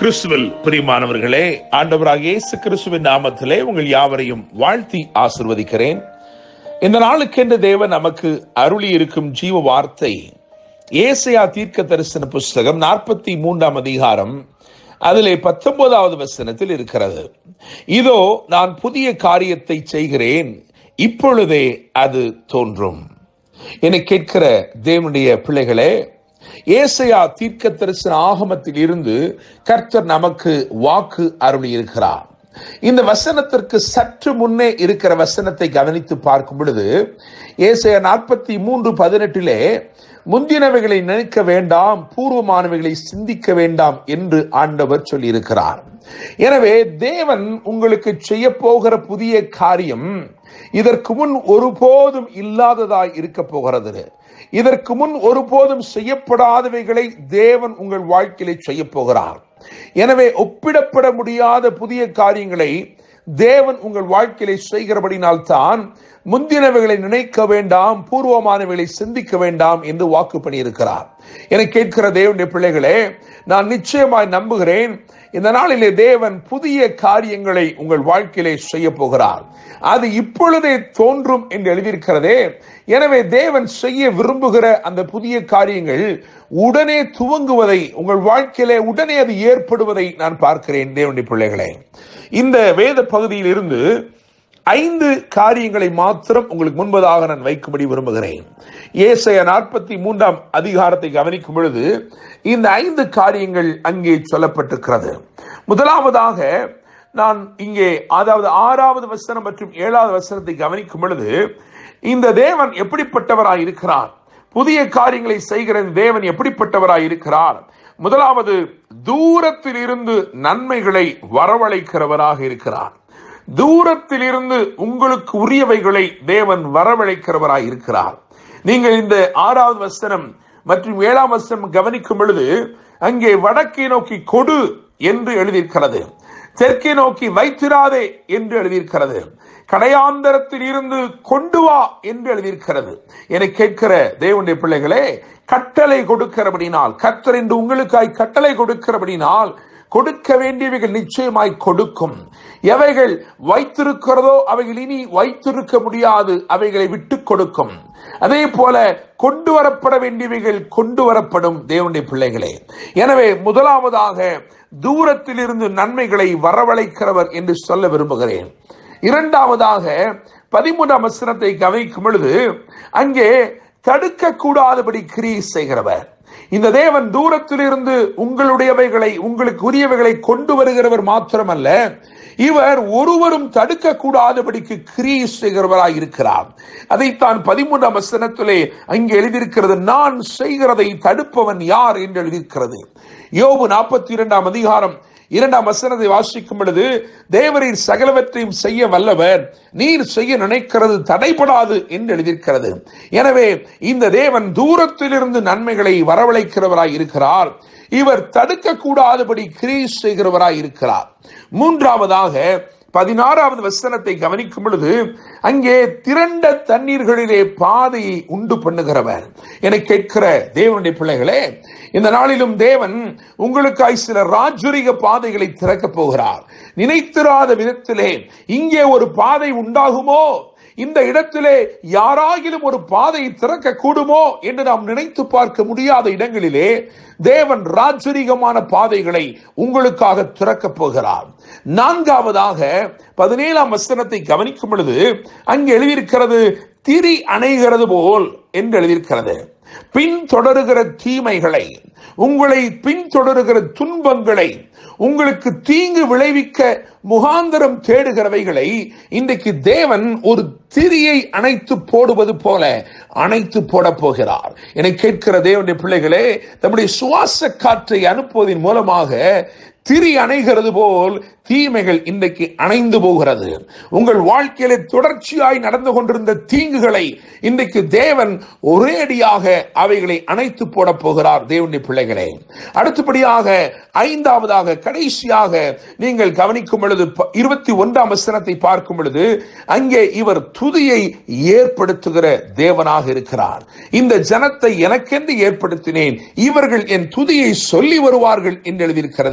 கிறிஸ்துவில் பிரியமானவர்களே ஆண்டவராக இயேசு கிறிஸ்துவின் நாமத்திலே உங்கள் யாவரையும் வாழ்த்தி ஆசிர்வதிக்கிறேன் இந்த நாளுக்கென்று தேவன் நமக்கு அருளி இருக்கும் ஜீவ வார்த்தை ஏசையா தீர்க்க தரிசன புஸ்தகம் நாற்பத்தி மூன்றாம் அதிகாரம் அதிலே பத்தொன்பதாவது வசனத்தில் இருக்கிறது இதோ நான் புதிய காரியத்தை செய்கிறேன் இப்பொழுதே அது தோன்றும் என கேட்கிற தேவனுடைய பிள்ளைகளே ஏசையா தீர்க்க தரிசன ஆகமத்தில் இருந்து கர்த்தர் நமக்கு வாக்கு அருளி இருக்கிறார் இந்த வசனத்திற்கு சற்று முன்னே இருக்கிற வசனத்தை கவனித்து பார்க்கும் பொழுது ஏசையா நாற்பத்தி மூன்று பதினெட்டிலே முந்தினவைகளை நினைக்க வேண்டாம் பூர்வமானவைகளை சிந்திக்க வேண்டாம் என்று ஆண்டவர் சொல்லியிருக்கிறார் எனவே தேவன் உங்களுக்கு செய்ய போகிற புதிய காரியம் இதற்கு முன் ஒருபோதும் இல்லாததாய் இருக்க போகிறது இதற்கு முன் ஒருபோதும் செய்யப்படாதவைகளை தேவன் உங்கள் வாழ்க்கையிலே செய்ய போகிறார் எனவே ஒப்பிடப்பட முடியாத புதிய காரியங்களை தேவன் உங்கள் வாழ்க்கையிலே செய்கிறபடினால் தான் முந்தினவைகளை நினைக்க வேண்டாம் பூர்வமானவைகளை சிந்திக்க வேண்டாம் என்று வாக்கு பண்ணியிருக்கிறார் என கேட்கிற தேவனுடைய பிள்ளைகளே நான் நிச்சயமாய் நம்புகிறேன் இந்த நாளிலே தேவன் புதிய காரியங்களை உங்கள் வாழ்க்கையிலே செய்ய போகிறார் அது இப்பொழுதே தோன்றும் என்று எழுதியிருக்கிறதே எனவே தேவன் செய்ய விரும்புகிற அந்த புதிய காரியங்கள் உடனே துவங்குவதை உங்கள் வாழ்க்கையிலே உடனே அது ஏற்படுவதை நான் பார்க்கிறேன் தேவனுடைய பிள்ளைகளே இந்த வேத பகுதியில் இருந்து ஐந்து காரியங்களை மாத்திரம் உங்களுக்கு முன்பதாக நான் வைக்கும்படி விரும்புகிறேன் ஏசைய நாற்பத்தி மூன்றாம் அதிகாரத்தை கவனிக்கும் பொழுது இந்த ஐந்து காரியங்கள் அங்கே சொல்லப்பட்டிருக்கிறது முதலாவதாக நான் இங்கே அதாவது ஆறாவது வசனம் மற்றும் ஏழாவது வசனத்தை கவனிக்கும் பொழுது இந்த தேவன் எப்படிப்பட்டவராய் இருக்கிறார் புதிய காரியங்களை செய்கிற தேவன் எப்படிப்பட்டவராய் இருக்கிறார் முதலாவது தூரத்தில் இருந்து நன்மைகளை வரவழைக்கிறவராக இருக்கிறார் தூரத்தில் இருந்து உங்களுக்கு உரியவைகளை தேவன் வரவழைக்கிறவராய் இருக்கிறார் நீங்கள் இந்த ஆறாவது வசனம் மற்றும் ஏழாம் வசனம் கவனிக்கும் பொழுது அங்கே வடக்கை நோக்கி கொடு என்று எழுதியிருக்கிறது தெற்கை நோக்கி வைத்திராதே என்று எழுதியிருக்கிறது கடையாந்தரத்தில் இருந்து கொண்டு வா என்று எழுதியிருக்கிறது என கேட்கிற தேவனுடைய பிள்ளைகளே கட்டளை கொடுக்கிறபடினால் கத்தர் என்று உங்களுக்காய் கட்டளை கொடுக்கிறபடினால் கொடுக்க வேண்டியவைகள் நிச்சயமாய் கொடுக்கும் எவைகள் வைத்திருக்கிறதோ அவைகள் இனி வைத்திருக்க முடியாது அவைகளை விட்டு கொடுக்கும் அதே போல கொண்டு வரப்பட வேண்டியவைகள் கொண்டு வரப்படும் தேவனுடைய பிள்ளைகளே எனவே முதலாவதாக தூரத்தில் இருந்து நன்மைகளை வரவழைக்கிறவர் என்று சொல்ல விரும்புகிறேன் இரண்டாவதாக பதிமூன்றாம் வசனத்தை கவனிக்கும் பொழுது அங்கே தடுக்க கூடாதபடி கிரியை செய்கிறவர் இந்த தேவன் தூரத்திலிருந்து உங்களுடையவைகளை உங்களுக்கு உரியவைகளை கொண்டு வருகிறவர் மாத்திரமல்ல இவர் ஒருவரும் தடுக்க கூடாதபடிக்கு கிரியை செய்கிறவராய் இருக்கிறார் அதைத்தான் பதிமூன்றாம் வசனத்திலே அங்கே எழுதியிருக்கிறது நான் செய்கிறதை தடுப்பவன் யார் என்று எழுதியிருக்கிறது யோபு நாற்பத்தி இரண்டாம் அதிகாரம் இரண்டாம் வசனத்தை வாசிக்கும் பொழுது தேவரீர் சகலவற்றையும் செய்ய வல்லவர் நீர் செய்ய நினைக்கிறது தடைபடாது என்று எழுதியிருக்கிறது எனவே இந்த தேவன் தூரத்திலிருந்து நன்மைகளை வரவழைக்கிறவராய் இருக்கிறார் இவர் தடுக்க கூடாதபடி கிரீ செய்கிறவராய் இருக்கிறார் மூன்றாவதாக பதினாறாவது வசனத்தை கவனிக்கும் பொழுது அங்கே திரண்ட தண்ணீர்களிலே பாதையை உண்டு பண்ணுகிறவர் என கேட்கிற தேவனுடைய பிள்ளைகளே இந்த நாளிலும் தேவன் உங்களுக்காய் சில ராஜரிக பாதைகளை திறக்கப் போகிறார் நினைத்திராத விதத்திலே இங்கே ஒரு பாதை உண்டாகுமோ இந்த இடத்திலே யாராகிலும் ஒரு பாதை திறக்க கூடுமோ என்று நாம் நினைத்து பார்க்க முடியாத இடங்களிலே தேவன் ராஜரிகமான பாதைகளை உங்களுக்காக திறக்கப் போகிறார் நான்காவதாக பதினேழாம் வசனத்தை கவனிக்கும் பொழுது அங்கே எழுதியிருக்கிறது திரி அணைகிறது போல் என்று எழுதியிருக்கிறது பின்தொடருகிற தீமைகளை உங்களை பின்தொடருகிற துன்பங்களை உங்களுக்கு தீங்கு விளைவிக்க முகாந்தரம் தேடுகிறவைகளை இன்றைக்கு தேவன் ஒரு திரியை அணைத்து போடுவது போல அணைத்து போட போகிறார் என கேட்கிற தேவனுடைய பிள்ளைகளே தம்முடைய சுவாச காற்றை அனுப்புவதன் மூலமாக திரி அணைகிறது போல் தீமைகள் இன்றைக்கு அணைந்து போகிறது உங்கள் வாழ்க்கையில தொடர்ச்சியாய் நடந்து கொண்டிருந்த தீங்குகளை இன்றைக்கு தேவன் ஒரேடியாக அவைகளை அணைத்து போட போகிறார் தேவனுடைய பிள்ளைகளே அடுத்தபடியாக ஐந்தாவதாக கடைசியாக நீங்கள் கவனிக்கும் பொழுது ப- இருபத்தி ஒன்றாம் வசனத்தை பார்க்கும் பொழுது அங்கே இவர் துதியை ஏற்படுத்துகிற தேவனாக இருக்கிறார் இந்த ஜனத்தை எனக்கென்று ஏற்படுத்தினேன் இவர்கள் என் துதியை சொல்லி வருவார்கள் என்று எழுதியிருக்கிறது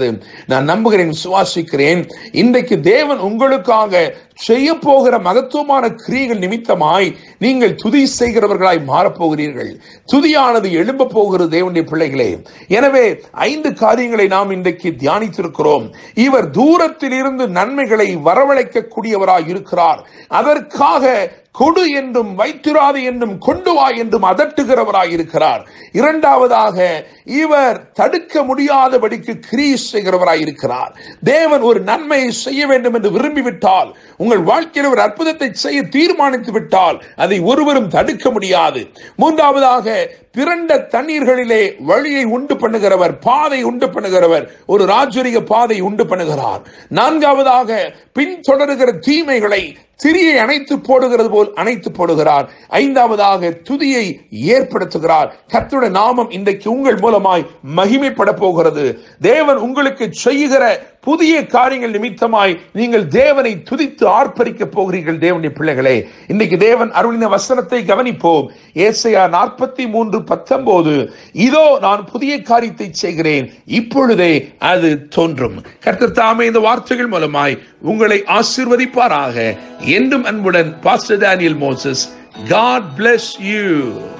நான் நம்புகிறேன் சுவாசிக்கிறேன் இன்றைக்கு தேவன் உங்களுக்காக செய்ய போகிற மகத்துவமான கிரியைகள் நிமித்தமாய் நீங்கள் துதி செய்கிறவர்களாய் மாறப்போகிறீர்கள் துதியானது எழும்ப போகிறது தேவனுடைய பிள்ளைகளே எனவே ஐந்து காரியங்களை நாம் இன்றைக்கு தியானித்திருக்கிறோம் இவர் தூரத்தில் இருந்து நன்மைகளை வரவழைக்கக்கூடியவராய் இருக்கிறார் அதற்காக கொடு என்றும் வைத்திராது என்றும் கொண்டு வா என்றும் அதட்டுகிறவராய் இருக்கிறார் இரண்டாவதாக இவர் தடுக்க முடியாதபடிக்கு கிரீஸ் செய்கிறவராய் இருக்கிறார் தேவன் ஒரு நன்மையை செய்ய வேண்டும் என்று விரும்பிவிட்டால் உங்கள் வாழ்க்கையில் ஒரு அற்புதத்தை செய்ய தீர்மானித்து விட்டால் அதை ஒருவரும் தடுக்க முடியாது மூன்றாவதாக பிறண்ட தண்ணீர்களிலே வழியை உண்டு பண்ணுகிறவர் பாதை உண்டு பண்ணுகிறவர் ஒரு ராஜரிக பாதை உண்டு பண்ணுகிறார் நான்காவதாக பின்தொடருகிற தீமைகளை திரியை அணைத்து போடுகிறது போல் அணைத்து போடுகிறார் ஐந்தாவதாக துதியை ஏற்படுத்துகிறார் கர்த்தருடைய நாமம் இன்றைக்கு உங்கள் மூலமாய் மகிமைப்பட போகிறது தேவன் உங்களுக்கு செய்கிற புதிய காரியங்கள் நிமித்தமாய் நீங்கள் தேவனை துதித்து ஆர்ப்பரிக்க போகிறீர்கள் தேவனுடைய பிள்ளைகளே இன்னைக்கு தேவன் அருளின வசனத்தை கவனிப்போம் ஏசையா நாற்பத்தி மூன்று பத்தொன்பது இதோ நான் புதிய காரியத்தை செய்கிறேன் இப்பொழுதே அது தோன்றும் கர்த்தர் தாமே இந்த வார்த்தைகள் மூலமாய் உங்களை ஆசீர்வதிப்பாராக என்றும் அன்புடன் pastor Daniel Moses God bless you